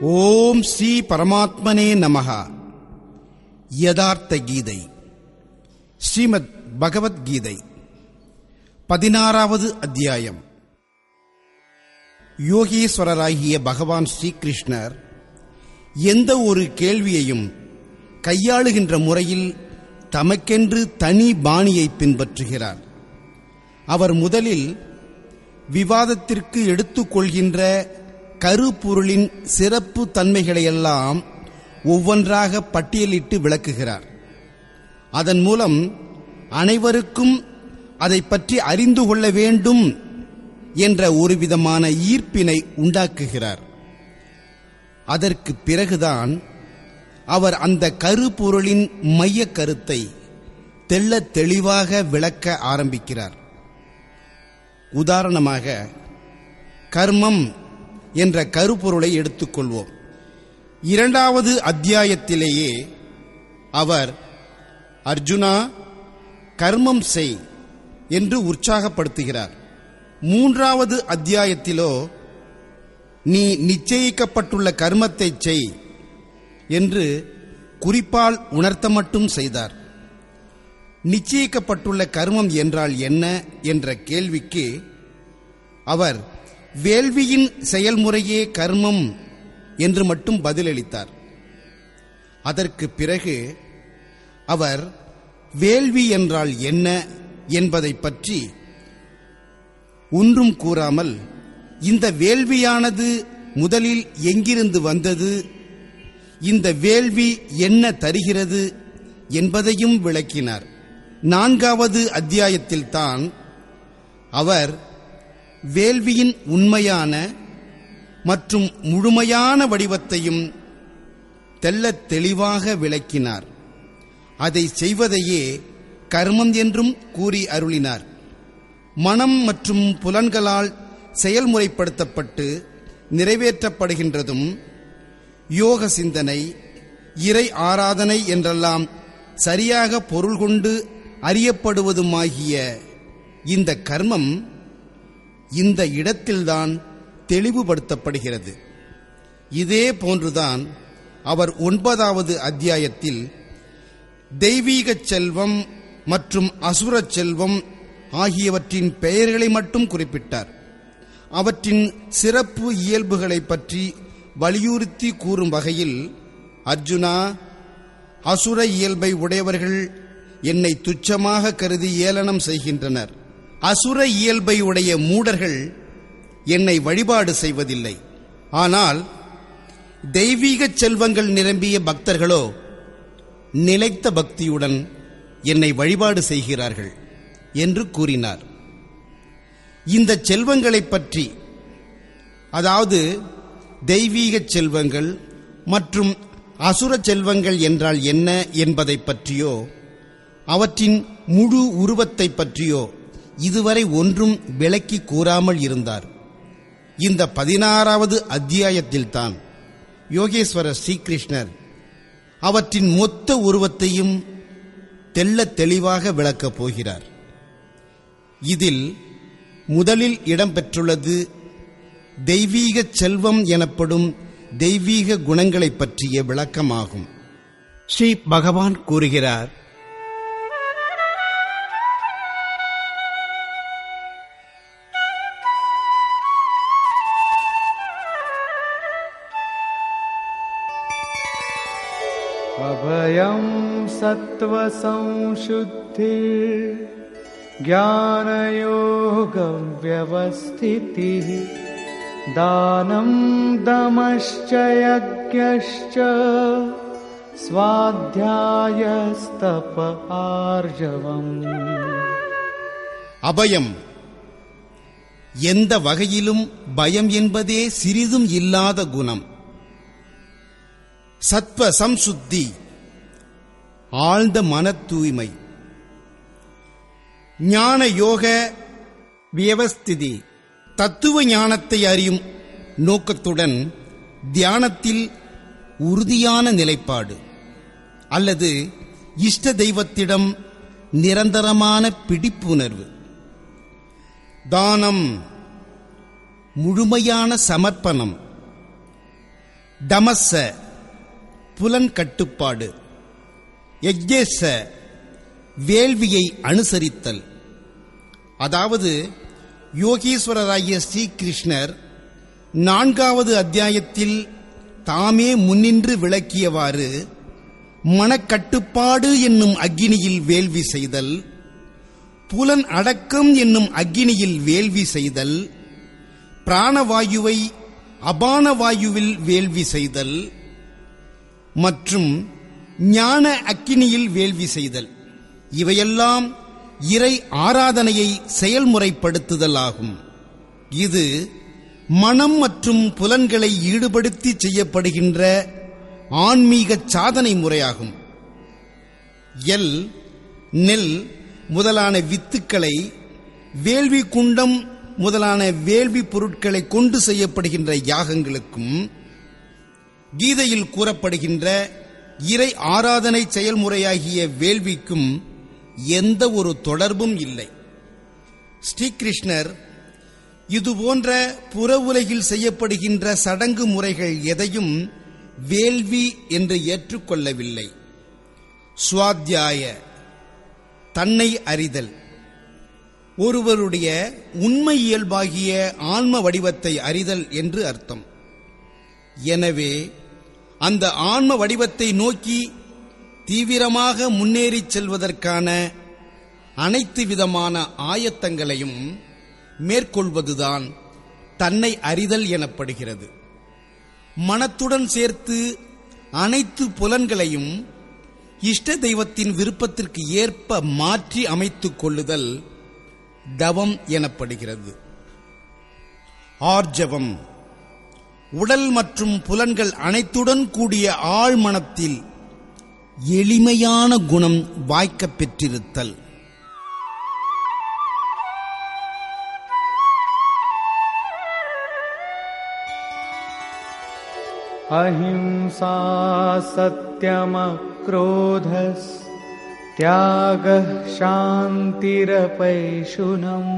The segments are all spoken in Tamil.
ஓம் ஸ்ரீ பரமாத்மனே நமஹ யதார்த்த கீதை ஸ்ரீமத் பகவத்கீதை பதினாறாவது அத்தியாயம் யோகீஸ்வரராகிய பகவான் ஸ்ரீகிருஷ்ணர் எந்த ஒரு கேள்வியையும் கையாளுகின்ற முறையில் தமக்கென்று தனி பாணியை பின்பற்றுகிறார் அவர் முதலில் விவாதத்திற்கு எடுத்துக்கொள்கின்ற கருப்பொருளின் சிறப்பு தன்மைகளையெல்லாம் ஒவ்வொன்றாக பட்டியலிட்டு விளக்குகிறார் அதன் மூலம் அனைவருக்கும் அதை பற்றி அறிந்து கொள்ள வேண்டும் என்ற ஒரு விதமான ஈர்ப்பினை உண்டாக்குகிறார் அதற்கு பிறகுதான் அவர் அந்த கருப்பொருளின் மைய கருத்தை தெள்ளத் தெளிவாக விளக்க ஆரம்பிக்கிறார் உதாரணமாக கர்மம் என்ற கருப்பொருளை எடுத்துக்கொள்வோம் இரண்டாவது அத்தியாயத்திலேயே அவர் அர்ஜுனா கர்மம் செய் என்று உற்சாகப்படுத்துகிறார் மூன்றாவது அத்தியாயத்திலோ நீ நிச்சயிக்கப்பட்டுள்ள கர்மத்தை செய் என்று குறிப்பால் உணர்த்த மட்டும் செய்தார் நிச்சயிக்கப்பட்டுள்ள கர்மம் என்றால் என்ன என்ற கேள்விக்கு அவர் வேள்வியின் செயல்முறையே கர்மம் என்று மட்டும் பதிலளித்தார் அதற்கு பிறகு அவர் வேள்வி என்றால் என்ன என்பதை பற்றி ஒன்றும் கூறாமல் இந்த வேள்வியானது முதலில் எங்கிருந்து வந்தது இந்த வேள்வி என்ன தருகிறது என்பதையும் விளக்கினார் நான்காவது அத்தியாயத்தில்தான் அவர் வேள்வியின் உண்மையான மற்றும் முழுமையான வடிவத்தையும் தெள்ளத் தெளிவாக விளக்கினார் அதை செய்வதையே கர்மம் என்றும் கூறி அருளினார் மனம் மற்றும் புலன்களால் செயல்முறைப்படுத்தப்பட்டு நிறைவேற்றப்படுகின்றதும் யோக சிந்தனை இறை ஆராதனை என்றெல்லாம் சரியாக பொருள் கொண்டு அறியப்படுவதுமாகிய இந்த கர்மம் இந்த இடத்தில்தான் தெளிவுபடுத்தப்படுகிறது இதே போன்றுதான் அவர் ஒன்பதாவது அத்தியாயத்தில் தெய்வீக செல்வம் மற்றும் அசுரச் செல்வம் ஆகியவற்றின் பெயர்களை மட்டும் குறிப்பிட்டார் அவற்றின் சிறப்பு இயல்புகளை பற்றி வலியுறுத்தி கூறும் வகையில் அர்ஜுனா அசுர இயல்பை உடையவர்கள் என்னை துச்சமாக கருதி ஏளனம் செய்கின்றனர் அசுர இயல்பை உடைய மூடர்கள் என்னை வழிபாடு செய்வதில்லை ஆனால் தெய்வீக செல்வங்கள் நிரம்பிய பக்தர்களோ நிலைத்த பக்தியுடன் என்னை வழிபாடு செய்கிறார்கள் என்று கூறினார் இந்த செல்வங்களைப் பற்றி அதாவது தெய்வீக செல்வங்கள் மற்றும் அசுர செல்வங்கள் என்றால் என்ன என்பதை பற்றியோ அவற்றின் முழு உருவத்தை பற்றியோ இதுவரை ஒன்றும் விளக்கி கூறாமல் இருந்தார் இந்த பதினாறாவது அத்தியாயத்தில்தான் யோகேஸ்வரர் ஸ்ரீகிருஷ்ணர் அவற்றின் மொத்த உருவத்தையும் தெள்ளத் தெளிவாக விளக்கப் போகிறார் இதில் முதலில் இடம்பெற்றுள்ளது தெய்வீக செல்வம் எனப்படும் தெய்வீக குணங்களைப் பற்றிய விளக்கமாகும் ஸ்ரீ பகவான் கூறுகிறார் अभयं सत्त्वसंशुद्धिर् ज्ञानयोगव्यवस्थितिः दानं दमश्च यज्ञश्च स्वाध्यायस्तप आर्जवम् அபயம் எந்த வகையிலும் பயம் என்பதே சிறிதும் இல்லாத குணம் சத்வ சம்சுத்தி ஆழ்ந்த மன தூய்மை ஞான யோக வியவஸ்திதி தத்துவ ஞானத்தை அறியும் நோக்கத்துடன் தியானத்தில் உறுதியான நிலைப்பாடு அல்லது இஷ்ட தெய்வத்திடம் நிரந்தரமான பிடிப்புணர்வு தானம் முழுமையான சமர்ப்பணம் டமச புலன் கட்டுப்பாடு எஜ்ஜேச வேள்வியை அனுசரித்தல் அதாவது யோகீஸ்வரராகிய ஸ்ரீகிருஷ்ணர் நான்காவது அத்தியாயத்தில் தாமே முன்னின்று விளக்கியவாறு மனக்கட்டுப்பாடு என்னும் அக்கினியில் வேள்வி செய்தல் புலன் அடக்கம் என்னும் அக்கினியில் வேள்வி செய்தல் பிராணவாயுவை அபானவாயுவில் வேள்வி செய்தல் மற்றும் ஞான அக்கினியில் வேள்வி செய்தல் இவையெல்லாம் இறை ஆராதனையை செயல்முறைப்படுத்துதல் ஆகும் இது மனம் மற்றும் புலன்களை ஈடுபடுத்தி செய்யப்படுகின்ற ஆன்மீக சாதனை முறையாகும் எல் நெல் முதலான வித்துக்களை வேள்வி குண்டம் முதலான வேள்வி பொருட்களை கொண்டு செய்யப்படுகின்ற யாகங்களுக்கும் கீதையில் கூறப்படுகின்ற இறை ஆராதனை செயல்முறையாகிய வேள்விக்கும் எந்த ஒரு தொடர்பும் இல்லை ஸ்ரீகிருஷ்ணர் இதுபோன்ற புற உலகில் செய்யப்படுகின்ற சடங்கு முறைகள் எதையும் வேள்வி என்று ஏற்றுக்கொள்ளவில்லை சுவாத்தியாய தன்னை அறிதல் ஒருவருடைய உண்மை இயல்பாகிய ஆன்ம வடிவத்தை அறிதல் என்று அர்த்தம் எனவே அந்த ஆன்ம வடிவத்தை நோக்கி தீவிரமாக முன்னேறிச் செல்வதற்கான அனைத்து விதமான ஆயத்தங்களையும் மேற்கொள்வதுதான் தன்னை அறிதல் எனப்படுகிறது மனத்துடன் சேர்த்து அனைத்து புலன்களையும் இஷ்ட தெய்வத்தின் விருப்பத்திற்கு ஏற்ப மாற்றி அமைத்துக் கொள்ளுதல் தவம் எனப்படுகிறது ஆர்ஜவம் உடல் மற்றும் புலன்கள் அனைத்துடன் கூடிய ஆழ்மனத்தில் எளிமையான குணம் வாய்க்கப் பெற்றிருத்தல் अहिंसा सत्यमक्रोधस् त्यागः शान्तिरपैशुनम्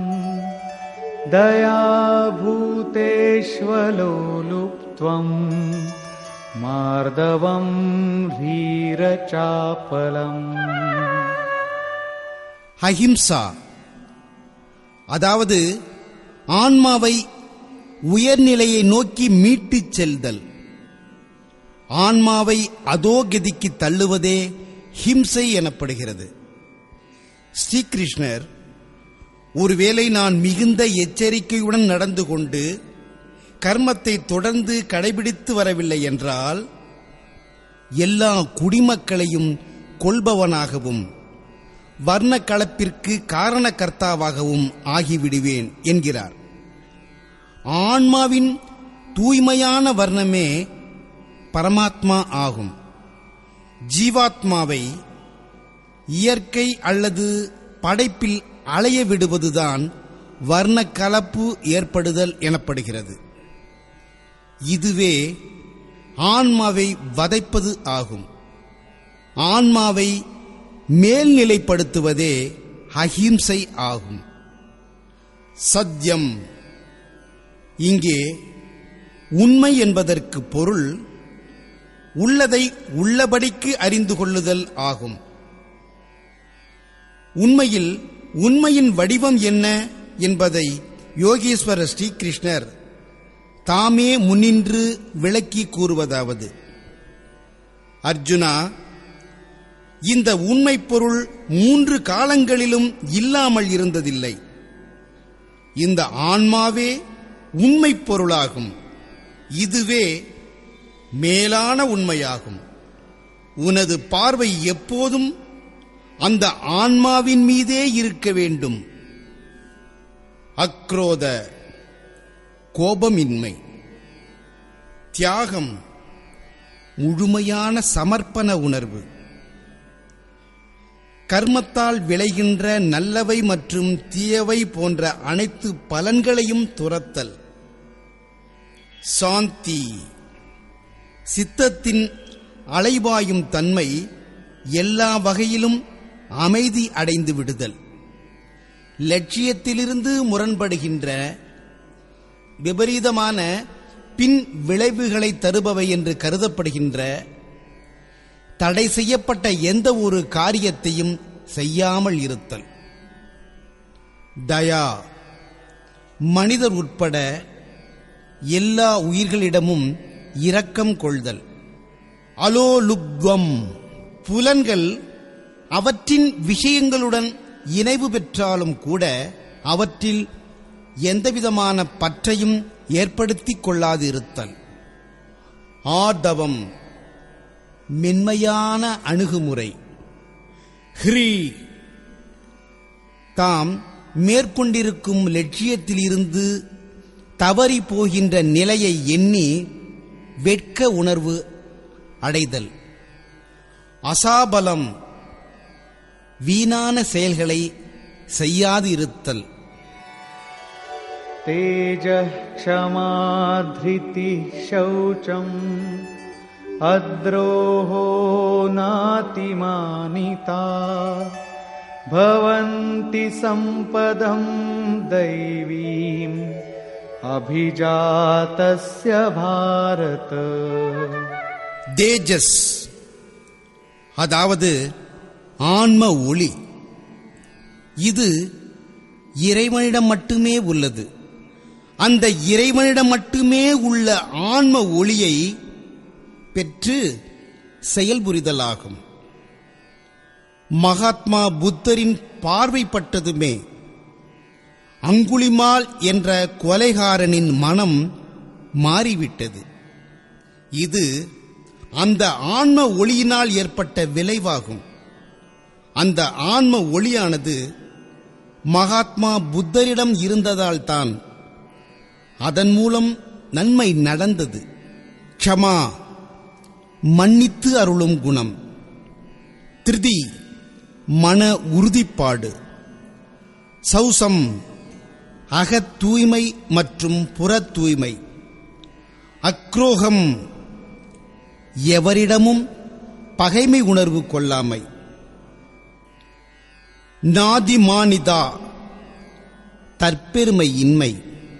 दयाभूतेष्वलोलुप्त्वम् मार्दवम् वीरचापलम् அஹிம்சா அதாவது ஆன்மாவை உயர்நிலையை நோக்கி மீட்டுச் செல்தல் ஆன்மாவை அதோ கதிக்கு தள்ளுவதே ஹிம்சை எனப்படுகிறது ஸ்ரீகிருஷ்ணர் ஒருவேளை நான் மிகுந்த எச்சரிக்கையுடன் நடந்து கொண்டு கர்மத்தை தொடர்ந்து கடைபிடித்து வரவில்லை என்றால் எல்லா குடிமக்களையும் கொள்பவனாகவும் வர்ண கலப்பிற்கு காரணகர்த்தாவாகவும் ஆகிவிடுவேன் என்கிறார் ஆன்மாவின் தூய்மையான வர்ணமே பரமாத்மா ஆகும் ஜீவாத்மாவை இயற்கை அல்லது படைப்பில் அலைய விடுவதுதான் வர்ண கலப்பு ஏற்படுதல் எனப்படுகிறது இதுவே ஆன்மாவை வதைப்பது ஆகும் ஆன்மாவை மேல்நிலைப்படுத்துவதே அஹிம்சை ஆகும் சத்தியம் இங்கே உண்மை என்பதற்கு பொருள் உள்ளதை உள்ளபடிக்கு அறிந்து கொள்ளுதல் ஆகும் உண்மையில் உண்மையின் வடிவம் என்ன என்பதை யோகேஸ்வர ஸ்ரீகிருஷ்ணர் தாமே முன்னின்று விளக்கி கூறுவதாவது அர்ஜுனா இந்த உண்மை பொருள் மூன்று காலங்களிலும் இல்லாமல் இருந்ததில்லை இந்த ஆன்மாவே உண்மை பொருளாகும் இதுவே மேலான உண்மையாகும் உனது பார்வை எப்போதும் அந்த ஆன்மாவின் மீதே இருக்க வேண்டும் அக்ரோத கோபமின்மை தியாகம் முழுமையான சமர்ப்பண உணர்வு கர்மத்தால் விளைகின்ற நல்லவை மற்றும் தீயவை போன்ற அனைத்து பலன்களையும் துரத்தல் சாந்தி சித்தத்தின் அலைவாயும் தன்மை எல்லா வகையிலும் அமைதி அடைந்து விடுதல் லட்சியத்திலிருந்து முரண்படுகின்ற விபரீதமான பின் விளைவுகளை தருபவை என்று கருதப்படுகின்ற தடை செய்யப்பட்ட எந்த ஒரு காரியத்தையும் செய்யாமல் இருத்தல் தயா மனிதர் உட்பட எல்லா உயிர்களிடமும் இரக்கம் கொள்தல் அலோலுப்வம் புலன்கள் அவற்றின் விஷயங்களுடன் இணைவு பெற்றாலும் கூட அவற்றில் எந்தவிதமான பற்றையும் ஏற்படுத்திக் கொள்ளாதிருத்தல் ஆர்தவம் மென்மையான அணுகுமுறை ஹ்ரீ தாம் மேற்கொண்டிருக்கும் லட்சியத்திலிருந்து தவறி போகின்ற நிலையை எண்ணி வெட்க உணர்வு அடைதல் அசாபலம் வீணான செயல்களை செய்யாது இருத்தல் तेजः क्षमा धृतिः शौचम् अद्रोहो नातिमानिता भवन्ति सम्पदम् दैवीम् अभिजातस्य भारत தேஜஸ் அதாவது ஆன்ம ஒளி இது இறைவனிடம் மட்டுமே உள்ளது அந்த இறைவனிடம் மட்டுமே உள்ள ஆன்ம ஒளியை பெற்று செயல்புரிதலாகும் மகாத்மா புத்தரின் பார்வைப்பட்டதுமே அங்குளிமால் என்ற கொலைகாரனின் மனம் மாறிவிட்டது இது அந்த ஆன்ம ஒளியினால் ஏற்பட்ட விளைவாகும் அந்த ஆன்ம ஒளியானது மகாத்மா புத்தரிடம் இருந்ததால் தான் அதன் மூலம் நன்மை நடந்தது க்ஷமா மன்னித்து அருளும் குணம் திருதி மன உறுதிப்பாடு சௌசம் அகத் தூய்மை மற்றும் புறத் தூய்மை அக்ரோகம் எவரிடமும் பகைமை உணர்வு கொள்ளாமை நாதிமானிதா தற்பெருமை இன்மை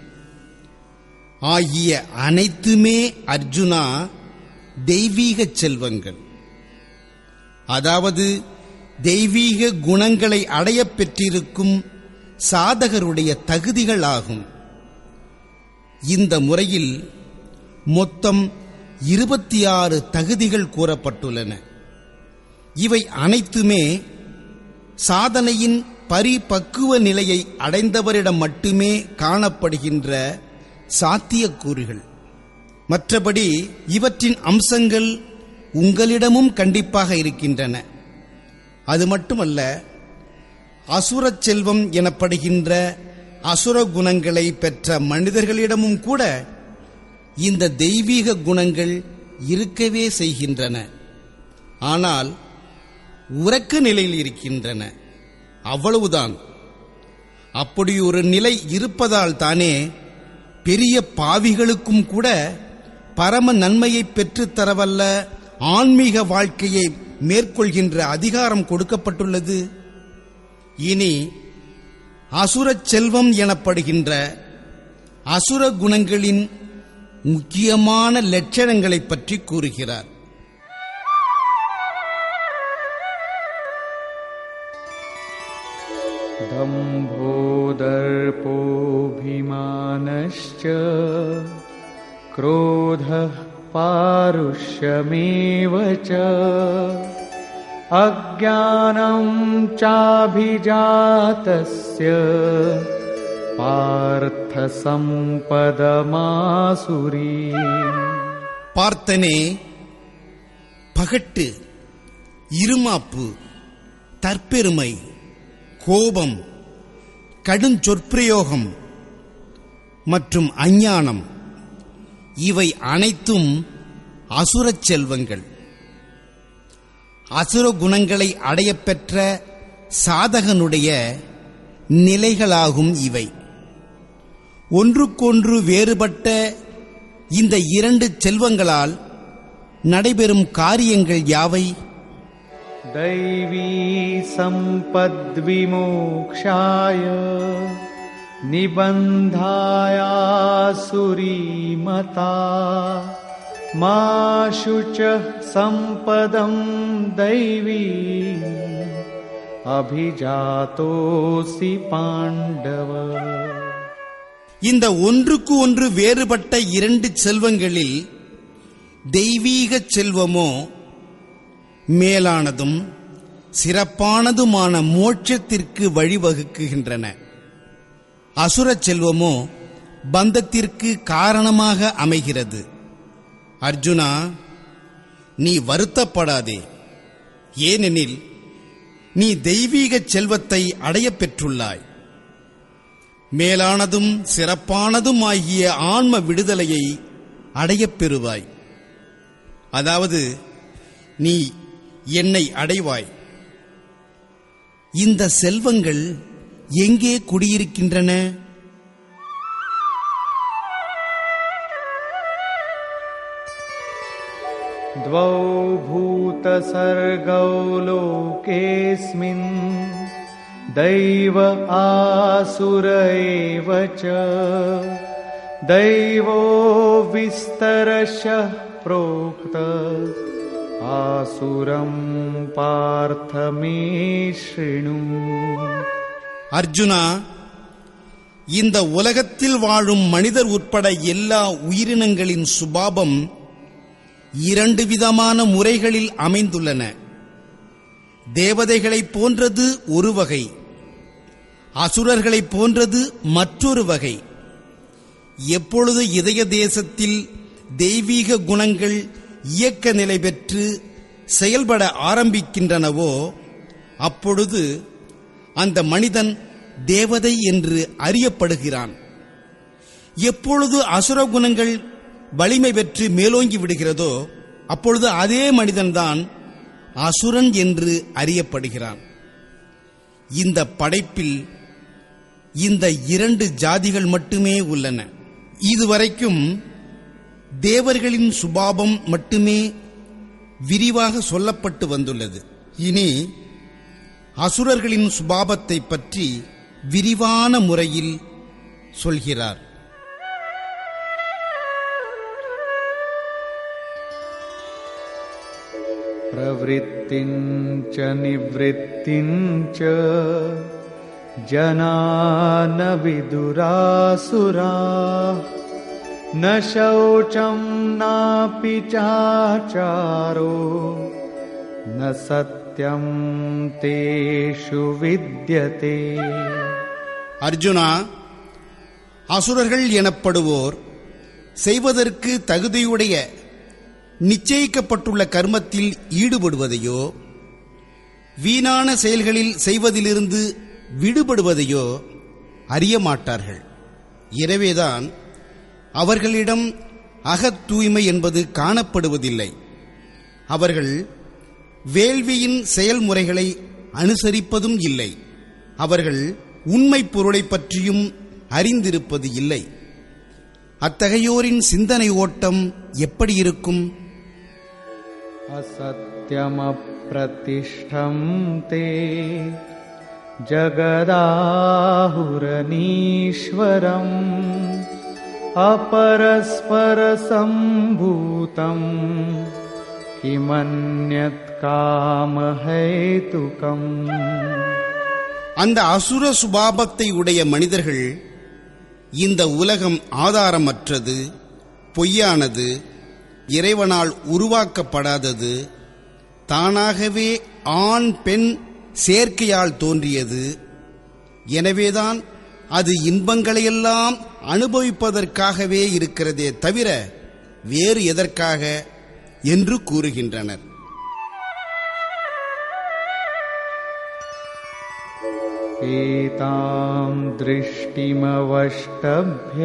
ஆகிய அனைத்துமே அர்ஜுனா தெய்வீக செல்வங்கள் அதாவது தெய்வீக குணங்களை அடையப் பெற்றிருக்கும் சாதகருடைய தகுதிகள் ஆகும் இந்த முறையில் மொத்தம் இருபத்தி ஆறு தகுதிகள் கூறப்பட்டுள்ளன இவை அனைத்துமே சாதனையின் பரிபக்குவ நிலையை அடைந்தவரிடம் மட்டுமே காணப்படுகின்ற சாத்தியக்கூறுகள் மற்றபடி இவற்றின் அம்சங்கள் உங்களிடமும் கண்டிப்பாக இருக்கின்றன அது மட்டுமல்ல அசுரச் செல்வம் எனப்படுகின்ற அசுர குணங்களை பெற்ற மனிதர்களிடமும் கூட இந்த தெய்வீக குணங்கள் இருக்கவே செய்கின்றன ஆனால் உறக்க நிலையில் இருக்கின்றன அவ்வளவுதான் அப்படி ஒரு நிலை இருப்பதால் தானே பெரிய பாவிகளுக்கும் கூட பரம நன்மையை பெற்றுத் தரவல்ல ஆன்மீக வாழ்க்கையை மேற்கொள்கின்ற அதிகாரம் கொடுக்கப்பட்டுள்ளது இனி அசுரச் செல்வம் எனப்படுகின்ற அசுர குணங்களின் முக்கியமான லட்சணங்களைப் பற்றி கூறுகிறார் दम्भोदर्पोऽभिमानश्च क्रोधः पारुष्यमेव च अज्ञानं चाभिजातस्य पार्थसम्पदमासुरी பார்த்தனே பகட்டு இருமாப்பு தற்பெருமை கோபம் கடுஞ்சொற்பிரயோகம் மற்றும் அஞ்ஞானம் இவை அனைத்தும் அசுரச் செல்வங்கள் அசுர குணங்களை அடையப்பெற்ற சாதகனுடைய நிலைகளாகும் இவை ஒன்றுக்கொன்று வேறுபட்ட இந்த இரண்டு செல்வங்களால் நடைபெறும் காரியங்கள் யாவை दैवी सम्पद्विमोक्षाय निबन्धायासुरीमता मा शुचः सम्पदं दैवी अभिजातोऽसि पाण्डव இந்த ஒன்றுக்கு ஒன்று வேறுபட்ட இரண்டு செல்வங்களில் தெய்வீக செல்வமோ மேலானதும் சிறப்பானதுமான மோட்சத்திற்கு வழிவகுக்குகின்றன அசுர செல்வமோ பந்தத்திற்கு காரணமாக அமைகிறது அர்ஜுனா நீ வருத்தப்படாதே ஏனெனில் நீ தெய்வீக செல்வத்தை அடையப் பெற்றுள்ளாய் மேலானதும் சிறப்பானதும் ஆகிய ஆன்ம விடுதலையை அடையப் பெறுவாய் அதாவது நீ என்னை அடைவாய் இந்த செல்வங்கள் எங்கே குடியிருக்கின்றன द्वौ भूतसर्गौ लोकेऽस्मिन् दैव आसुर एव च दैवो विस्तरशः प्रोक्त आसुरं पार्थ मे शृणु அர்ஜுனா இந்த உலகத்தில் வாழும் மனிதர் உட்பட எல்லா உயிரினங்களின் சுபாவம் இரண்டு விதமான முறைகளில் அமைந்துள்ளன தேவதைகளைப் போன்றது ஒரு வகை அசுரர்களைப் போன்றது மற்றொரு வகை எப்பொழுது இதய தேசத்தில் தெய்வீக குணங்கள் இயக்க நிலை பெற்று செயல்பட ஆரம்பிக்கின்றனவோ அப்பொழுது அந்த மனிதன் தேவதை என்று அறியப்படுகிறான் எப்பொழுது அசுர குணங்கள் வலிமை பெற்று மேலோங்கி விடுகிறதோ அப்பொழுது அதே மனிதன்தான் அசுரன் என்று அறியப்படுகிறான் இந்த படைப்பில் இந்த இரண்டு ஜாதிகள் மட்டுமே உள்ளன இதுவரைக்கும் தேவர்களின் சுபாவம் மட்டுமே விரிவாக சொல்லப்பட்டு வந்துள்ளது இனி அசுரர்களின் சுபாவத்தை பற்றி விரிவான முறையில் சொல்கிறார் प्रवृत्तिं च निवृत्तिं च जना न विदुरासुरा न शौचं नापि चाचारो न सत्यं तेषु विद्यते அர்ஜுனா அசுரர்கள் எனப்படுவோர் செய்வதற்கு தகுதியுடைய நிச்சயிக்கப்பட்டுள்ள கர்மத்தில் ஈடுபடுவதையோ வீணான செயல்களில் செய்வதிலிருந்து விடுபடுவதையோ அறிய மாட்டார்கள் எனவேதான் அவர்களிடம் அகத் தூய்மை என்பது காணப்படுவதில்லை அவர்கள் வேள்வியின் செயல்முறைகளை அனுசரிப்பதும் இல்லை அவர்கள் உண்மை பொருளைப் பற்றியும் அறிந்திருப்பது இல்லை அத்தகையோரின் சிந்தனை ஓட்டம் எப்படி இருக்கும் असत्यमप्रतिष्ठं ते जगदाहुरनीश्वरम् अपरस्परसम्भूतम् किमन्यत् कामहेतुकम् அந்த அசுர சுபாவத்தை உடைய மனிதர்கள் இந்த உலகம் ஆதாரமற்றது பொய்யானது இறைவனால் உருவாக்கப்படாதது தானாகவே ஆண் பெண் சேர்க்கையால் தோன்றியது எனவேதான் அது இன்பங்களையெல்லாம் அனுபவிப்பதற்காகவே இருக்கிறதே தவிர வேறு எதற்காக என்று கூறுகின்றனர் एतां दृष्टिमवष्टभ्य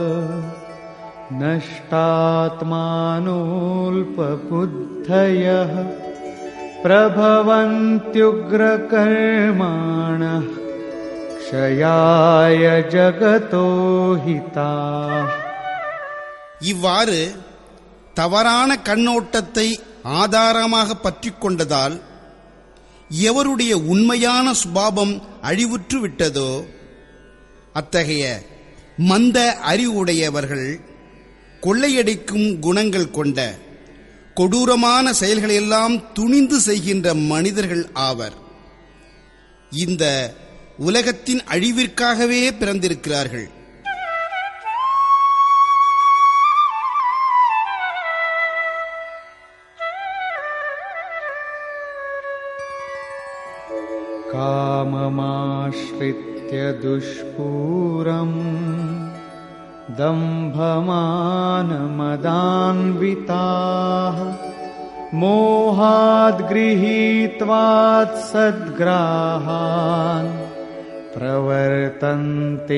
नष्टात्मानोऽल्पबुद्धयः प्रभवन्त्युग्रकर्माणः क्षयाय जगतो हिताः இவ்வாறு தவறான கண்ணோட்டத்தை ஆதாரமாக பற்றிக் கொண்டதால் எவருடைய உண்மையான சுபாவம் அழிவுற்று விட்டதோ அத்தகைய மந்த அறிவுடையவர்கள் கொள்ளையடிக்கும் குணங்கள் கொண்ட கொடூரமான செயல்களையெல்லாம் துணிந்து செய்கின்ற மனிதர்கள் ஆவர் இந்த உலகத்தின் அழிவிற்காகவே பிறந்திருக்கிறார்கள் काममाश्रित्य दुष्पूरम् दम्भमानमदान्विताः मोहाद्गृहीत्वात् सद्ग्राहान् प्रवर्तन्ते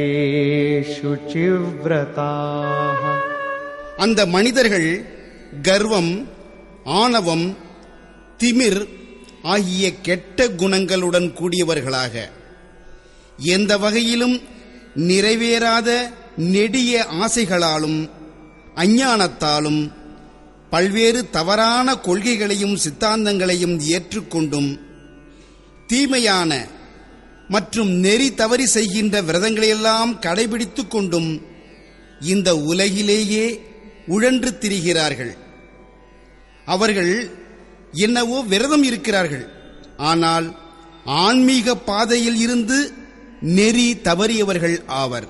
शुचिव्रताः அந்த மனிதர்கள் கர்வம் ஆணவம் திமிர் ஆகிய கெட்ட குணங்களுடன் கூடியவர்களாக எந்த வகையிலும் நிறைவேறாத நெடிய ஆசைகளாலும் அஞ்ஞானத்தாலும் பல்வேறு தவறான கொள்கைகளையும் சித்தாந்தங்களையும் ஏற்றுக்கொண்டும் தீமையான மற்றும் நெறி தவறி செய்கின்ற விரதங்களையெல்லாம் கடைபிடித்துக் கொண்டும் இந்த உலகிலேயே உழன்று திரிகிறார்கள் அவர்கள் என்னவோ விரதம் இருக்கிறார்கள் ஆனால் ஆன்மீக பாதையில் இருந்து நெறி தவறியவர்கள் ஆவர்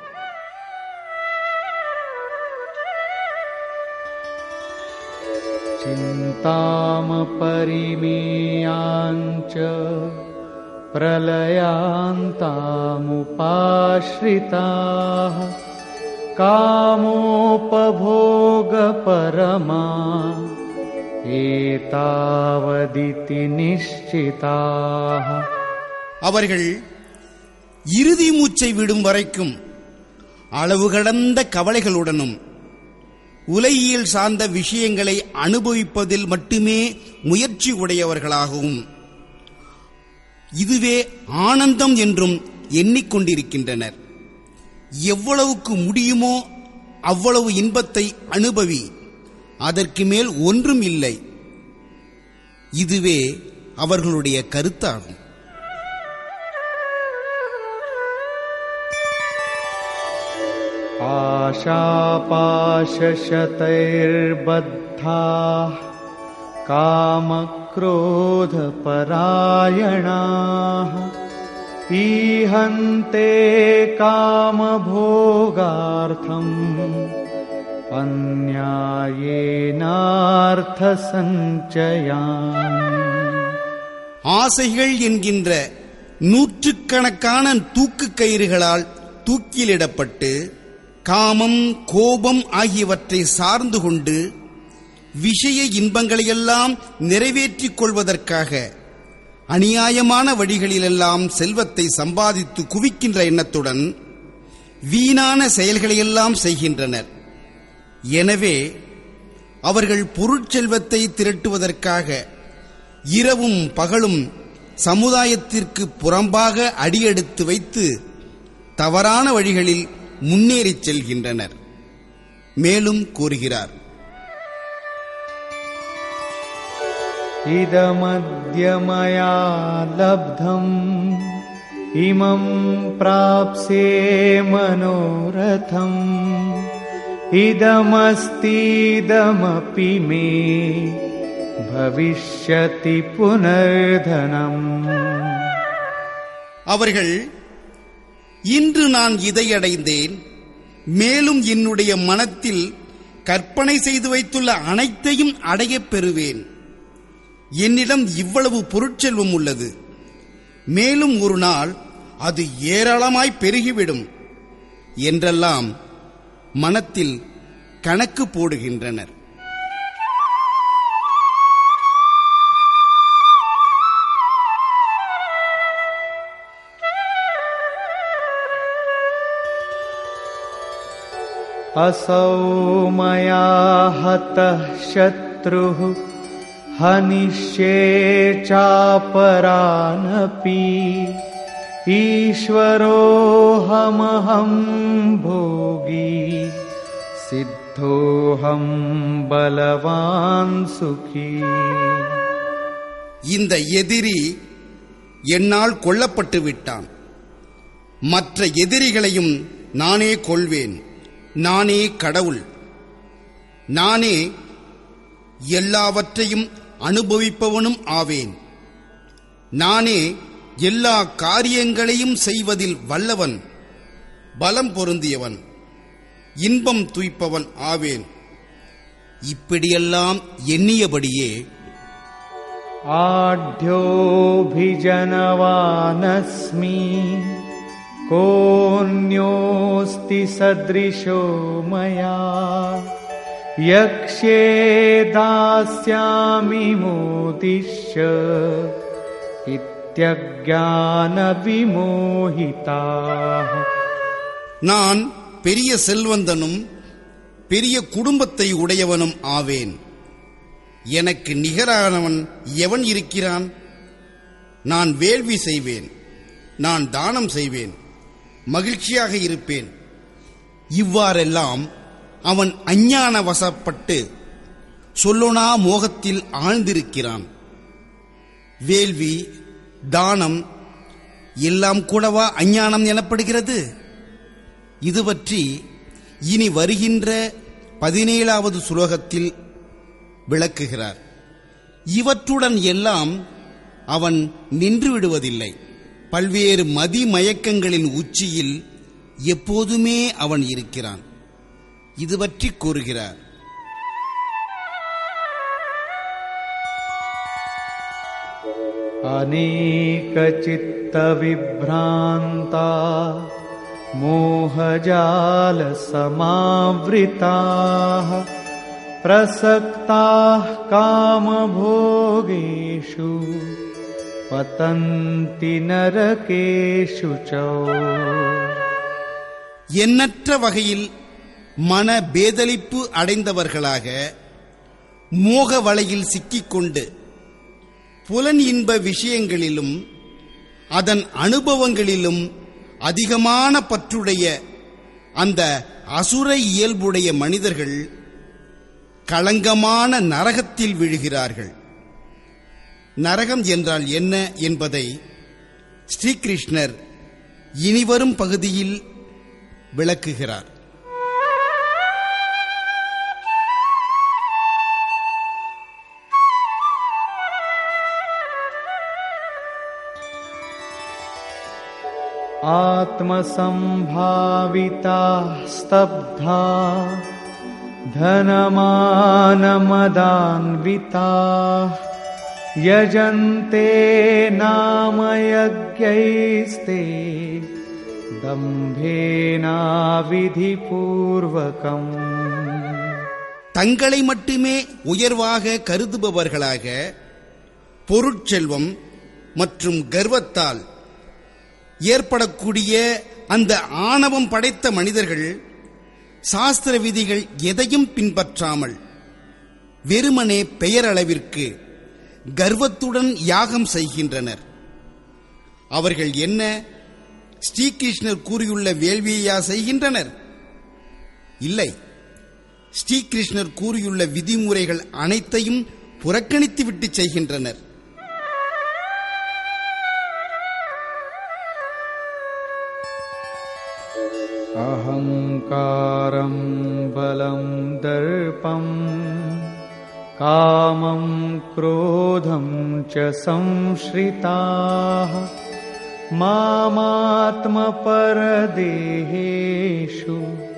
चिन्तामपरिमेयाञ्च प्रलयान्तामुपाश्रिताः कामोपभोगपरमा एतावदिति निश्चिताः அவர்கள் இறுதி மூச்சை விடும் வரைக்கும் அளவு கடந்த கவலைகளுடனும் உலகியல் சார்ந்த விஷயங்களை அனுபவிப்பதில் மட்டுமே முயற்சி உடையவர்களாகவும் இதுவே ஆனந்தம் என்றும் எண்ணிக்கொண்டிருக்கின்றனர் எவ்வளவுக்கு முடியுமோ அவ்வளவு இன்பத்தை அனுபவி அதற்கு மேல் ஒன்றும் இல்லை இதுவே அவர்களுடைய கருத்தாகும் आशापाशशतैर्बद्धाः कामक्रोधपरायणाः ईहन्ते कामभोगार्थम् अन्यायेनार्थसञ्चयान् ஆசைகள் என்கின்ற நூற்றுக்கணக்கான தூக்கு கயிறுகளால் தூக்கிலிடப்பட்டு காமம் கோபம் ஆகியவற்றை சார்ந்து கொண்டு விஷய இன்பங்களையெல்லாம் நிறைவேற்றிக் கொள்வதற்காக அநியாயமான வழிகளிலெல்லாம் செல்வத்தை சம்பாதித்து குவிக்கின்ற எண்ணத்துடன் வீணான செயல்களையெல்லாம் செய்கின்றனர் எனவே அவர்கள் பொருட்செல்வத்தை திரட்டுவதற்காக இரவும் பகலும் சமுதாயத்திற்கு புறம்பாக அடியெடுத்து வைத்து தவறான வழிகளில் முன்னேறிச் செல்கின்றனர் மேலும் கூறுகிறார் इदमद्य मया लब्धम् इमं प्राप्स्ये मनोरथम् इदमस्तीदमपि मे भविष्यति पुनर्धनम् அவர்கள் இன்று நான் இதை அடைந்தேன் மேலும் என்னுடைய மனத்தில் கற்பனை செய்து வைத்துள்ள அனைத்தையும் அடையப் பெறுவேன் என்னிடம் இவ்வளவு பொருட்செல்வம் உள்ளது மேலும் ஒரு நாள் அது ஏராளமாய் பெருகிவிடும் என்றெல்லாம் மனத்தில் கணக்கு போடுகின்றனர் असौ मया हतः शत्रुः हनिष्ये चापरानपि ईश्वरोऽहमहं भोगी सिद्धोऽहं बलवान् सुखी இந்த எதிரி என்னால் கொல்லப்பட்டு விட்டான் மற்ற எதிரிகளையும் நானே கொள்வேன் நானே கடவுள் நானே எல்லாவற்றையும் அனுபவிப்பவனும் ஆவேன் நானே எல்லா காரியங்களையும் செய்வதில் வல்லவன் பலம் பொருந்தியவன் இன்பம் துய்ப்பவன் ஆவேன் இப்படியெல்லாம் எண்ணியபடியே आढ्योऽभिजनवानस्मि कोऽन्योऽस्ति सदृशो मया यक्ष्ये दास्यामि मोदिश्य इत्यज्ञानविमोहिताः நான் பெரிய செல்வந்தனும் பெரிய குடும்பத்தை உடையவனும் ஆவேன் எனக்கு நிகரானவன் எவன் இருக்கிறான் நான் வேள்வி செய்வேன் நான் தானம் செய்வேன் மகிழ்ச்சியாக இருப்பேன் இவ்வாறெல்லாம் அவன் அஞ்ஞான வசப்பட்டு சொல்லொணா மோகத்தில் ஆழ்ந்திருக்கிறான் வேள்வி தானம் எல்லாம் கூடவா அஞ்ஞானம் எனப்படுகிறது இது பற்றி இனி வருகின்ற பதினேழாவது சுலோகத்தில் விளக்குகிறார் இவற்றுடன் எல்லாம் அவன் நின்று விடுவதில்லை பல்வேறு மதி மயக்கங்களின் உச்சியில் எப்போதுமே அவன் இருக்கிறான் இது பற்றி கூறுகிறார் अनेकचित्तविभ्रान्ता मोहजालसमावृताः प्रसक्ताः कामभोगेषु पतन्ति नरकेषु च எண்ணற்ற வகையில் மன பேதலிப்பு அடைந்தவர்களாக மோக வலையில் சிக்கிக்கொண்டு புலன் இன்ப விஷயங்களிலும் அதன் அனுபவங்களிலும் அதிகமான பற்றுடைய அந்த அசுர இயல்புடைய மனிதர்கள் களங்கமான நரகத்தில் விழுகிறார்கள் நரகம் என்றால் என்ன என்பதை ஸ்ரீகிருஷ்ணர் இனிவரும் பகுதியில் விளக்குகிறார் आत्मसम्भाविताः स्तब्धा धनमानमदान्विताः यजन्ते नाम यज्ञैस्ते दम्भेनाविधिपूर्वकम् தங்களை மட்டுமே உயர்வாக கருதுபவர்களாக பொருட்செல்வம் மற்றும் கர்வத்தால் ஏற்படக்கூடிய அந்த ஆணவம் படைத்த மனிதர்கள் சாஸ்திர விதிகள் எதையும் பின்பற்றாமல் வெறுமனே பெயரளவிற்கு கர்வத்துடன் யாகம் செய்கின்றனர் அவர்கள் என்ன ஸ்ரீகிருஷ்ணர் கூறியுள்ள வேள்வியையா செய்கின்றனர் இல்லை ஸ்ரீகிருஷ்ணர் கூறியுள்ள விதிமுறைகள் அனைத்தையும் புறக்கணித்துவிட்டு செய்கின்றனர் अहङ्कारं बलं दर्पं कामं क्रोधं च संश्रिताः मामात्मपरदेहेषु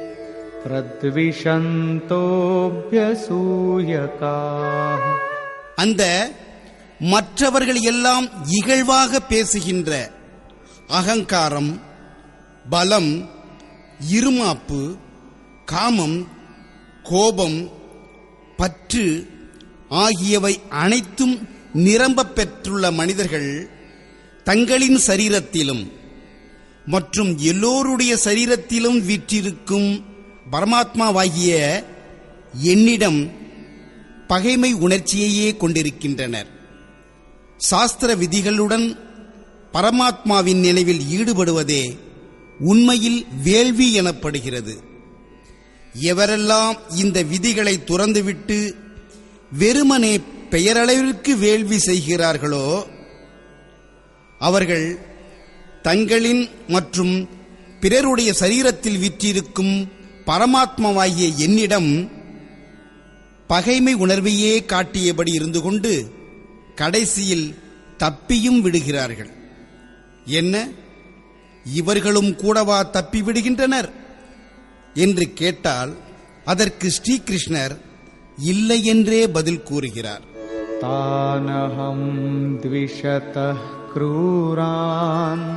प्रद्विषन्तोऽभ्यसूयकाः அந்த மற்றவர்கள் எல்லாம் இகழ்வாக பேசுகின்ற அகங்காரம் பலம் இருமாப்பு காமம் கோபம் பற்று ஆகியவை அனைத்தும் நிரம்பப் பெற்றுள்ள மனிதர்கள் தங்களின் சரீரத்திலும் மற்றும் எல்லோருடைய சரீரத்திலும் வீற்றிருக்கும் பரமாத்மாவாகிய என்னிடம் பகைமை உணர்ச்சியையே கொண்டிருக்கின்றனர் சாஸ்திர விதிகளுடன் பரமாத்மாவின் நினைவில் ஈடுபடுவதே உண்மையில் வேள்வி எனப்படுகிறது எவரெல்லாம் இந்த விதிகளை துறந்துவிட்டு வெறுமனே பெயரளவிற்கு வேள்வி செய்கிறார்களோ அவர்கள் தங்களின் மற்றும் பிறருடைய சரீரத்தில் விற்றிருக்கும் பரமாத்மாவாகிய என்னிடம் பகைமை உணர்வையே காட்டியபடி இருந்து கொண்டு கடைசியில் தப்பியும் விடுகிறார்கள் என்ன இவர்களும் கூடவா தப்பி விடுகின்றனர் என்று கேட்டால் அதற்கு ஸ்ரீகிருஷ்ணர் இல்லை என்றே பதில் கூறுகிறார் तानहं द्विषतः क्रूरान्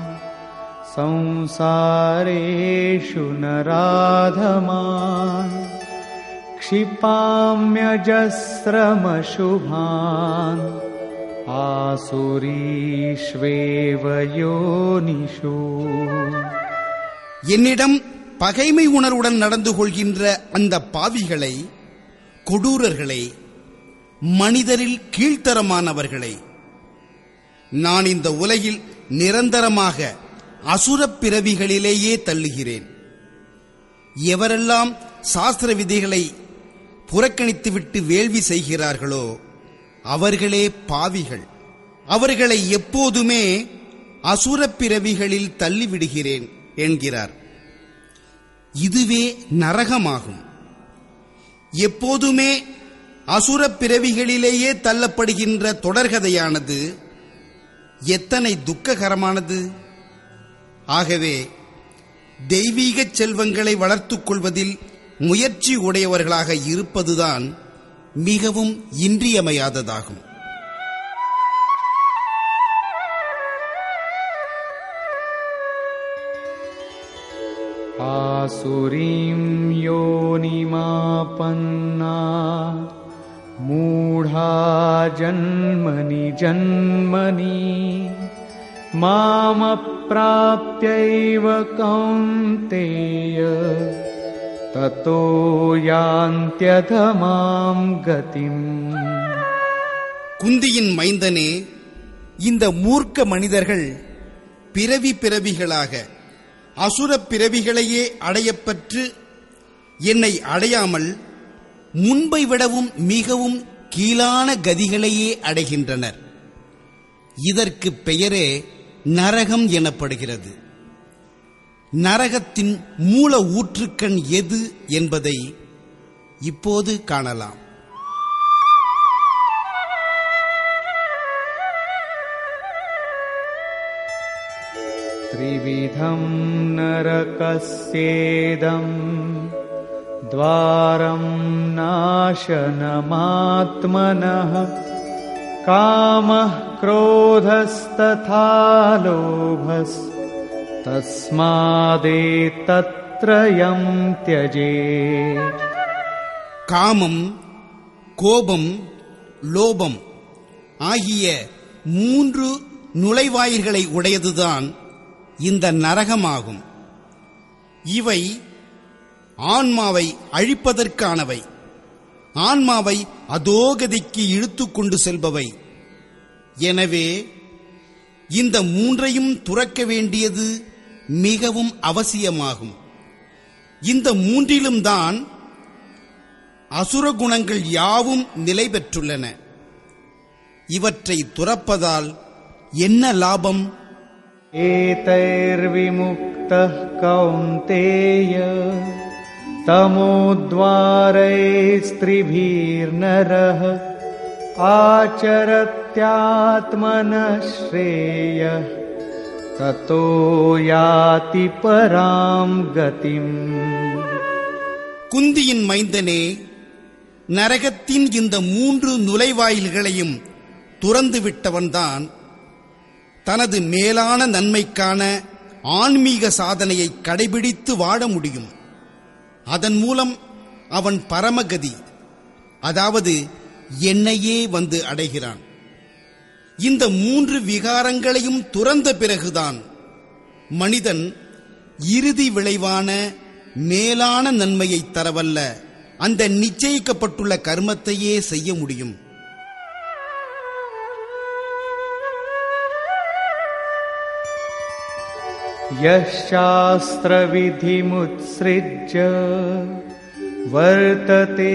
संसारेषु नराधमान् क्षिपाम्यजस्रमशुभान् आसुरीष्वेव योनिषु என்னிடம் பகைமை உணர்வுடன் நடந்து கொள்கின்ற அந்த பாவிகளை கொடூரர்களை மனிதரில் கீழ்த்தரமானவர்களை நான் இந்த உலகில் நிரந்தரமாக அசுரப் பிறவிகளிலேயே தள்ளுகிறேன் எவரெல்லாம் சாஸ்திர விதிகளை புறக்கணித்துவிட்டு வேள்வி செய்கிறார்களோ அவர்களே பாவிகள் அவர்களை எப்போதுமே அசுரப் பிறவிகளில் தள்ளிவிடுகிறேன் என்கிறார் இதுவே நரகமாகும் எப்போதுமே அசுரப் பிறவிகளிலேயே தள்ளப்படுகின்ற தொடர்கதையானது எத்தனை துக்ககரமானது ஆகவே தெய்வீகச் செல்வங்களை வளர்த்துக் கொள்வதில் முயற்சி உடையவர்களாக இருப்பதுதான் மிகவும் இன்றியமையாததாகும் आसुरीं योनिमापन्ना मूढा जन्मनि जन्मनि मामप्राप्यैव कौन्तेय ततो यान्त्यधमां गतिम् குந்தியின் மைந்தனே இந்த மூர்க்க மனிதர்கள் பிறவி பிறவிகளாக அசுரப் பிறவிகளையே அடையப்பெற்று என்னை அடையாமல் முன்பை விடவும் மிகவும் கீழான கதிகளையே அடைகின்றனர் இதற்கு பெயரே நரகம் எனப்படுகிறது நரகத்தின் மூல ஊற்றுக்கண் எது என்பதை இப்போது காணலாம் त्रिविधं नरकस्येदम् द्वारं नाशनमात्मनः कामः क्रोधस्तथा लोभस् तस्मादेतत्त्रयं त्यजेत् காமம் கோபம் லோபம் ஆகிய மூன்று நுழைவாயில்களை உடையதுதான் இந்த நரகமாகும் இவை ஆன்மாவை அழிப்பதற்கானவை ஆன்மாவை அதோகதிக்கு இழுத்துக் கொண்டு செல்பவை எனவே இந்த மூன்றையும் துறக்க வேண்டியது மிகவும் அவசியமாகும் இந்த மூன்றிலும் தான் அசுர குணங்கள் யாவும் நிலை பெற்றுள்ளன இவற்றை துறப்பதால் என்ன லாபம் एतैर्विमुक्तः कौन्तेय तमोद्वारैस्त्रिभिर्नरः आचरत्यात्मनः श्रेयः ततो याति परां गतिम् குந்தியின் மைந்தனே நரகத்தின் இந்த மூன்று நுழைவாயில்களையும் துறந்து விட்டவன்தான் தனது மேலான நன்மைக்கான ஆன்மீக சாதனையை கடைபிடித்து வாழ முடியும் அதன் மூலம் அவன் பரமகதி அதாவது என்னையே வந்து அடைகிறான் இந்த மூன்று விகாரங்களையும் துறந்த பிறகுதான் மனிதன் இறுதி விளைவான மேலான நன்மையை தரவல்ல அந்த நிச்சயிக்கப்பட்டுள்ள கர்மத்தையே செய்ய முடியும் यः शास्त्रविधिमुत्सृज्य वर्तते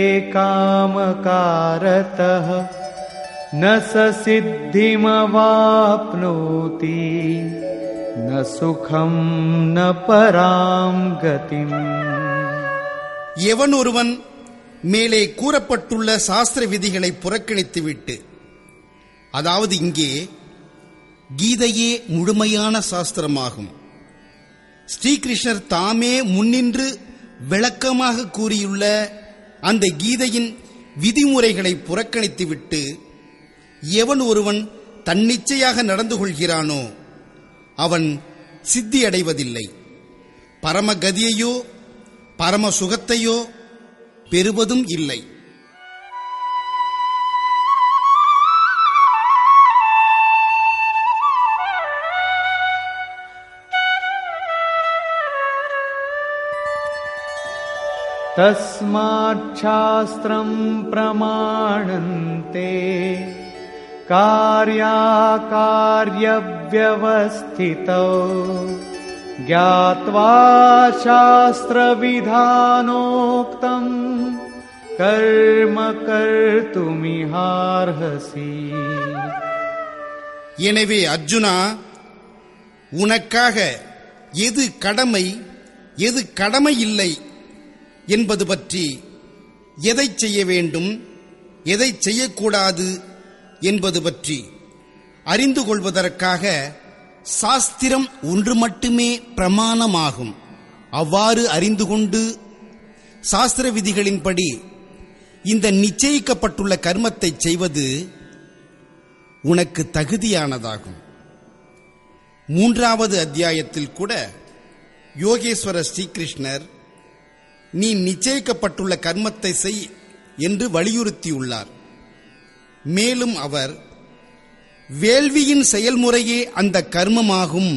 कामकारतः न स सिद्धिमवाप्नोति न सुखं न परां गतिम् எவன் ஒருவன் மேலே கூறப்பட்டுள்ள சாஸ்திர விதிகளை புறக்கணித்துவிட்டு அதாவது இங்கே கீதையே முழுமையான சாஸ்திரமாகும் ஸ்ரீகிருஷ்ணர் தாமே முன்னின்று விளக்கமாக கூறியுள்ள அந்த கீதையின் விதிமுறைகளை புறக்கணித்துவிட்டு எவன் ஒருவன் தன்னிச்சையாக நடந்து கொள்கிறானோ அவன் சித்தி அடைவதில்லை பரமகதியையோ பரம சுகத்தையோ பெறுவதும் இல்லை तस्माच्छास्त्रं प्रमाणन्ते कार्याकार्यव्यवस्थितौ ज्ञात्वा शास्त्रविधानोक्तम् कर्म कर्तुमिहार्हसि எனவே அர்ஜுனா உனக்காக எது கடமை எது கடமை இல்லை என்பது பற்றி எதை செய்ய வேண்டும் எதை செய்யக்கூடாது என்பது பற்றி அறிந்து கொள்வதற்காக சாஸ்திரம் ஒன்று மட்டுமே பிரமாணமாகும் அவ்வாறு அறிந்து கொண்டு சாஸ்திர விதிகளின்படி இந்த நிச்சயிக்கப்பட்டுள்ள கர்மத்தை செய்வது உனக்கு தகுதியானதாகும் மூன்றாவது அத்தியாயத்தில் கூட யோகேஸ்வர ஸ்ரீகிருஷ்ணர் நீ நிச்சயிக்கப்பட்டுள்ள கர்மத்தை செய் என்று வலியுறுத்தியுள்ளார் மேலும் அவர் வேள்வியின் செயல்முறையே அந்த கர்மமாகும்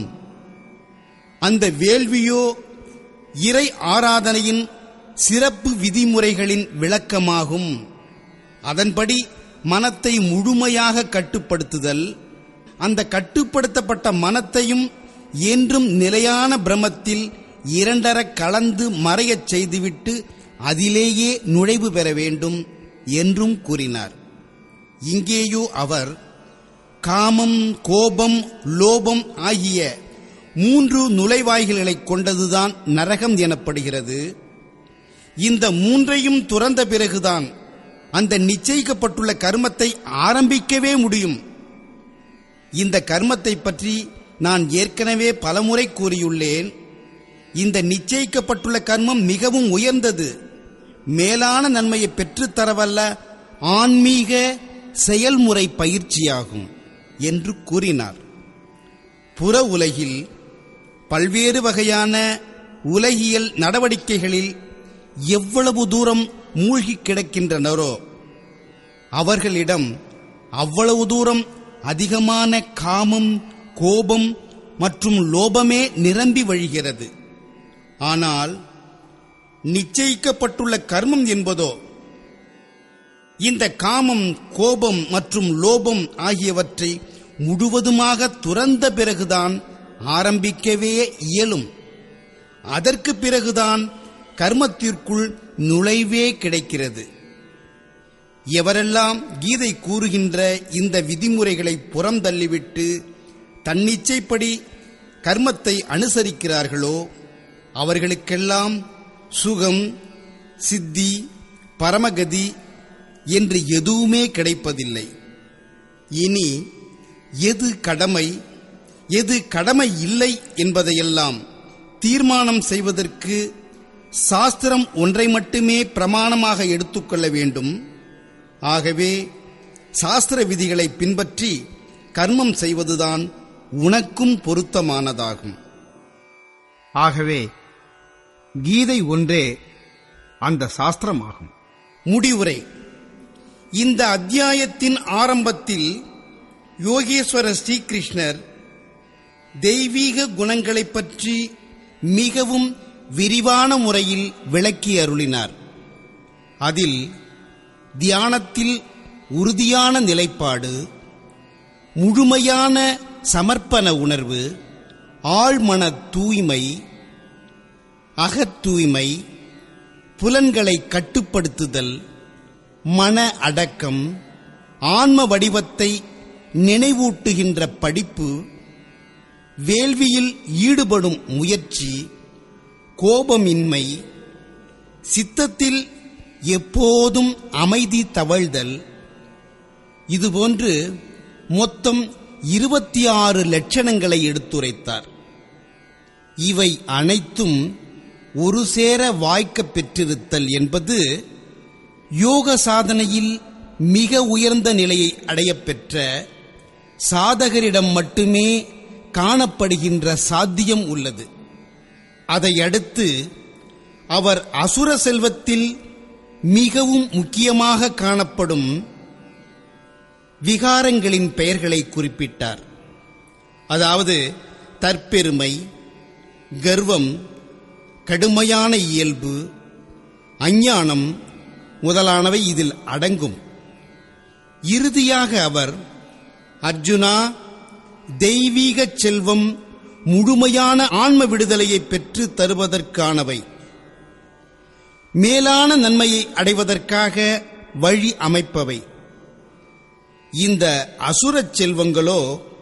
அந்த வேள்வியோ இறை ஆராதனையின் சிறப்பு விதிமுறைகளின் விளக்கமாகும் அதன்படி மனத்தை முழுமையாக கட்டுப்படுத்துதல் அந்த கட்டுப்படுத்தப்பட்ட மனத்தையும் என்றும் நிலையான பிரமத்தில் இரண்டரக் கலந்து மறையச் செய்துவிட்டு அதிலேயே நுழைவு பெற வேண்டும் என்றும் கூறினார் இங்கேயோ அவர் காமம் கோபம் லோபம் ஆகிய மூன்று நுழைவாய்களைக் கொண்டதுதான் நரகம் எனப்படுகிறது இந்த மூன்றையும் துறந்த பிறகுதான் அந்த நிச்சயிக்கப்பட்டுள்ள கர்மத்தை ஆரம்பிக்கவே முடியும் இந்த கர்மத்தை பற்றி நான் ஏற்கனவே பலமுறை கூறியுள்ளேன் இந்த நிச்சயிக்கப்பட்டுள்ள கர்மம் மிகவும் உயர்ந்தது மேலான நன்மையை பெற்றுத்தரவல்ல ஆன்மீக செயல்முறை பயிற்சியாகும் என்று கூறினார் புற உலகில் பல்வேறு வகையான உலகியல் நடவடிக்கைகளில் எவ்வளவு தூரம் மூழ்கி கிடக்கின்றனரோ அவர்களிடம் அவ்வளவு தூரம் அதிகமான காமம் கோபம் மற்றும் லோபமே நிரம்பி வழிகிறது ஆனால் நிச்சயிக்கப்பட்டுள்ள கர்மம் என்பதோ இந்த காமம் கோபம் மற்றும் லோபம் ஆகியவற்றை முழுவதுமாக துறந்த பிறகுதான் ஆரம்பிக்கவே இயலும் அதற்கு பிறகுதான் கர்மத்திற்குள் நுழைவே கிடைக்கிறது எவரெல்லாம் கீதை கூறுகின்ற இந்த விதிமுறைகளை புறம் தள்ளிவிட்டு தன்னிச்சைப்படி கர்மத்தை அனுசரிக்கிறார்களோ அவர்களுக்கெல்லாம் சுகம் சித்தி பரமகதி என்று எதுவுமே கிடைப்பதில்லை இனி எது கடமை எது கடமை இல்லை என்பதையெல்லாம் தீர்மானம் செய்வதற்கு சாஸ்திரம் ஒன்றை மட்டுமே பிரமாணமாக எடுத்துக்கொள்ள வேண்டும் ஆகவே சாஸ்திர விதிகளை பின்பற்றி கர்மம் செய்வதுதான் உனக்கும் பொருத்தமானதாகும் ஆகவே கீதை ஒன்றே அந்த சாஸ்திரமாகும் முடிவுரை இந்த அத்தியாயத்தின் ஆரம்பத்தில் யோகேஸ்வர ஸ்ரீகிருஷ்ணர் தெய்வீக குணங்களைப் பற்றி மிகவும் விரிவான முறையில் விளக்கி அருளினார் அதில் தியானத்தில் உறுதியான நிலைப்பாடு முழுமையான சமர்ப்பண உணர்வு ஆழ்மன தூய்மை அகத் தூய்மை புலன்களை கட்டுப்படுத்துதல் மன அடக்கம் ஆன்ம வடிவத்தை நினைவூட்டுகின்ற படிப்பு வேள்வியில் ஈடுபடும் முயற்சி கோபமின்மை சித்தத்தில் எப்போதும் அமைதி தவழ்தல் இதுபோன்று மொத்தம் இருபத்தி ஆறு லட்சணங்களை எடுத்துரைத்தார் இவை அனைத்தும் ஒரு சேர வாய்க்கப் பெற்றிருத்தல் என்பது யோக சாதனையில் மிக உயர்ந்த நிலையை அடையப் பெற்ற சாதகரிடம் மட்டுமே காணப்படுகின்ற சாத்தியம் உள்ளது அதையடுத்து அவர் அசுர செல்வத்தில் மிகவும் முக்கியமாக காணப்படும் விகாரங்களின் பெயர்களை குறிப்பிட்டார் அதாவது தற்பெருமை கர்வம் கடுமையான இயல்பு அஞ்ஞானம் முதலானவை இதில் அடங்கும் இறுதியாக அவர் அர்ஜுனா தெய்வீக செல்வம் முழுமையான ஆன்ம விடுதலையை பெற்று தருவதற்கானவை மேலான நன்மையை அடைவதற்காக வழி அமைப்பவை இந்த அசுரச் செல்வங்களோ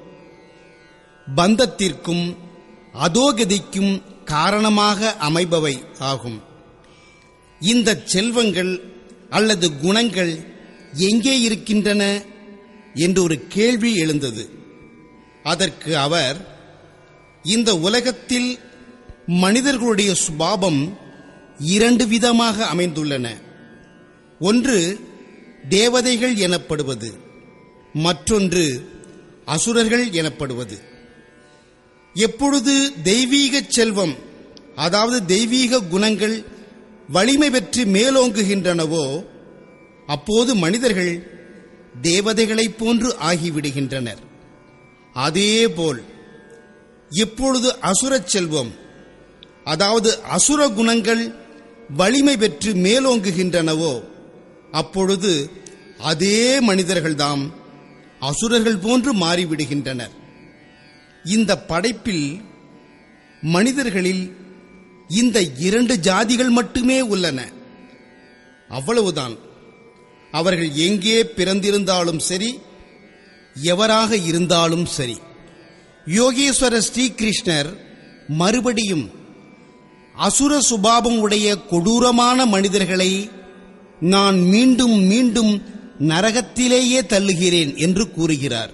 பந்தத்திற்கும் அதோகதிக்கும் காரணமாக அமைபவை ஆகும் இந்த செல்வங்கள் அல்லது குணங்கள் எங்கே இருக்கின்றன என்று ஒரு கேள்வி எழுந்தது அதற்கு அவர் இந்த உலகத்தில் மனிதர்களுடைய சுபாவம் இரண்டு விதமாக அமைந்துள்ளன ஒன்று தேவதைகள் எனப்படுவது மற்றொன்று அசுரர்கள் எனப்படுவது எப்பொழுது தெய்வீக செல்வம் அதாவது தெய்வீக குணங்கள் வலிமை பெற்று மேலோங்குகின்றனவோ அப்போது மனிதர்கள் தேவதைகளைப் போன்று ஆகிவிடுகின்றனர் அதேபோல் எப்பொழுது அசுரச் செல்வம் அதாவது அசுர குணங்கள் வலிமை பெற்று மேலோங்குகின்றனவோ அப்பொழுது அதே மனிதர்கள்தாம் அசுரர்கள் போன்று மாறிவிடுகின்றனர் இந்த படைப்பில் மனிதர்களில் இந்த இரண்டு ஜாதிகள் மட்டுமே உள்ளன அவ்வளவுதான் அவர்கள் எங்கே பிறந்திருந்தாலும் சரி எவராக இருந்தாலும் சரி யோகேஸ்வர ஸ்ரீகிருஷ்ணர் மறுபடியும் அசுர சுபாவம் உடைய கொடூரமான மனிதர்களை நான் மீண்டும் மீண்டும் நரகத்திலேயே தள்ளுகிறேன் என்று கூறுகிறார்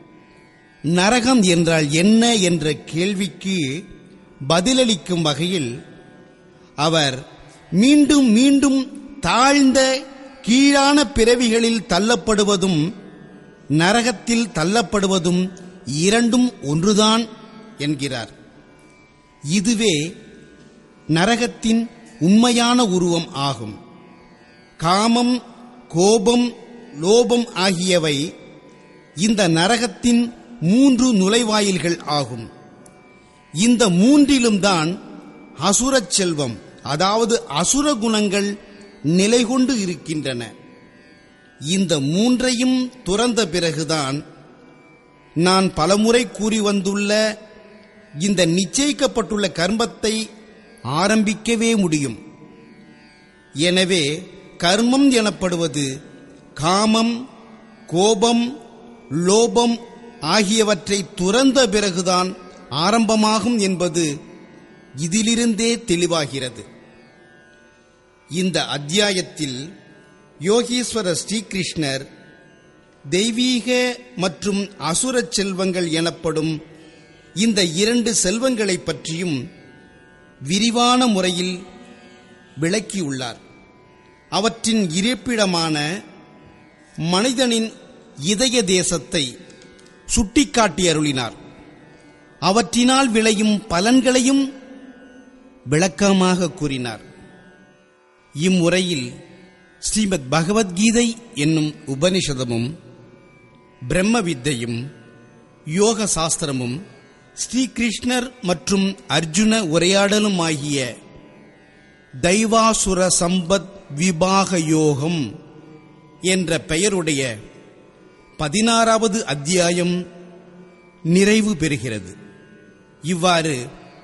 நரகம் என்றால் என்ன என்ற கேள்விக்கு பதிலளிக்கும் வகையில் அவர் மீண்டும் மீண்டும் தாழ்ந்த கீழான பிறவிகளில் தள்ளப்படுவதும் நரகத்தில் தள்ளப்படுவதும் இரண்டும் ஒன்றுதான் என்கிறார் இதுவே நரகத்தின் உண்மையான உருவம் ஆகும் காமம் கோபம் லோபம் ஆகியவை இந்த நரகத்தின் மூன்று நுழைவாயில்கள் ஆகும் இந்த மூன்றிலும் தான் அசுரச் செல்வம் அதாவது அசுர குணங்கள் நிலை கொண்டு இருக்கின்றன இந்த மூன்றையும் துறந்த பிறகுதான் நான் பலமுறை கூறி வந்துள்ள இந்த நிச்சயிக்கப்பட்டுள்ள கர்மத்தை ஆரம்பிக்கவே முடியும் எனவே கர்மம் எனப்படுவது காமம் கோபம் லோபம் ஆகியவற்றை துறந்த பிறகுதான் ஆரம்பமாகும் என்பது இதிலிருந்தே தெளிவாகிறது இந்த அத்தியாயத்தில் யோகீஸ்வர ஸ்ரீகிருஷ்ணர் தெய்வீக மற்றும் அசுரச் செல்வங்கள் எனப்படும் இந்த இரண்டு செல்வங்களைப் பற்றியும் விரிவான முறையில் விளக்கியுள்ளார் அவற்றின் இருப்பிடமான மனிதனின் இதய தேசத்தை சுட்டிக்காட்டி அருளினார் அவற்றினால் விளையும் பலன்களையும் விளக்கமாக கூறினார் இம்முறையில் ஸ்ரீமத் பகவத்கீதை என்னும் உபனிஷதமும் பிரம்ம வித்தையும் யோக சாஸ்திரமும் ஸ்ரீகிருஷ்ணர் மற்றும் அர்ஜுன உரையாடலும் ஆகிய தைவாசுர சம்பத் விபாக யோகம் என்ற பெயருடைய பதினாறாவது அத்தியாயம் நிறைவு பெறுகிறது இவ்வாறு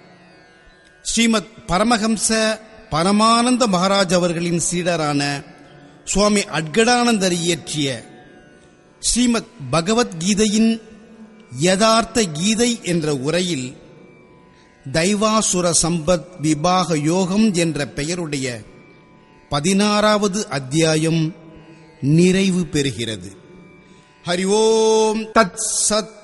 ஸ்ரீமத் பரமஹம்ச பரமானந்த மகாராஜ் அவர்களின் சீடரான சுவாமி அட்கடானந்தர் இயற்றிய ஸ்ரீமத் பகவத்கீதையின் யதார்த்த கீதை என்ற உரையில் தைவாசுர சம்பத் விபாக யோகம் என்ற பெயருடைய பதினாறாவது அத்தியாயம் நிறைவு பெறுகிறது ஹரி ஓம் தத் சத்